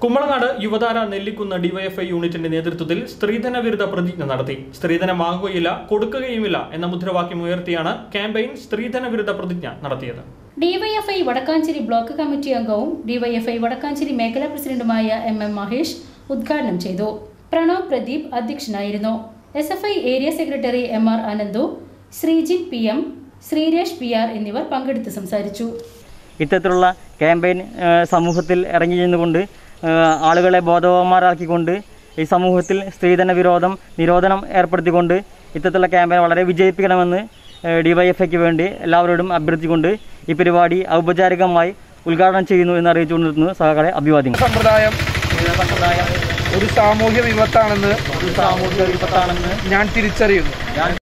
കുമ്മളനാട് യുവതാര Nellikunnu DYFI യൂണിറ്റിന്റെ നേതൃത്വത്തിൽ സ്ത്രീധന വിരുദ്ധ പ്രതിജ്ഞ നടത്തി സ്ത്രീധനം വാങ്ങുകയില്ല കൊടുക്കുകയുമില്ല എന്ന മുദ്രാവാക്യം ഉയർത്തിയാണ് ക്യാമ്പയിൻ സ്ത്രീധന വിരുദ്ധ പ്രതിജ്ഞ നടത്തിയത് ഡിവൈഎഫ്ഐ വടക്കാഞ്ചേരി ബ്ലോക്ക് കമ്മിറ്റി അംഗവും ഡിവൈഎഫ്ഐ വടക്കാഞ്ചേരി മേഖലാ പ്രസിഡന്റുമായ എം എം മഹേഷ് ഉദ്ഘാടനം ചെയ്തു പ്രണവ് പ്രദീപ് അധ്യക്ഷനായിരുന്നു S F I area secretary M R Ananthu Sreejith P M Sreeresh P R എന്നിവർ പങ്കെടുത്ത് സംസാരിച്ചു ഇത്തരത്തിലുള്ള ക്യാമ്പയിൻ ആ, സമൂഹത്തിൽ ഇറങ്ങി ചെന്നുകൊണ്ട് ആ, ആളുകളെ ബോധവാന്മാരാക്കിക്കൊണ്ട് ഈ സമൂഹത്തിൽ സ്ത്രീധന വിരോധം നിരോധനം ഏർപ്പെടുത്തിക്കൊണ്ട് ഇത്തരത്തിലുള്ള ക്യാമ്പയിൻ വളരെ വിജയിപ്പിക്കണമെന്ന് ഡിവൈഎഫ്ഐക്ക് വേണ്ടി എല്ലാവരോടും അഭ്യർത്ഥിച്ചുകൊണ്ട് ഈ പരിപാടി ഔപചാരികമായി ഉദ്ഘാടനം ചെയ്യുന്നു എന്ന് അറിയിച്ചുകൊണ്ട് നിർത്തുന്നു സഹകളെ അഭിവാദ്യങ്ങൾ സമ്പ്രദായം സമ്പ്രദായം ഒരു സാമൂഹ്യ വിപത്താണെന്ന് ഒരു സാമൂഹിക വിപത്താണെന്ന് ഞാൻ തിരിച്ചറിയുന്നു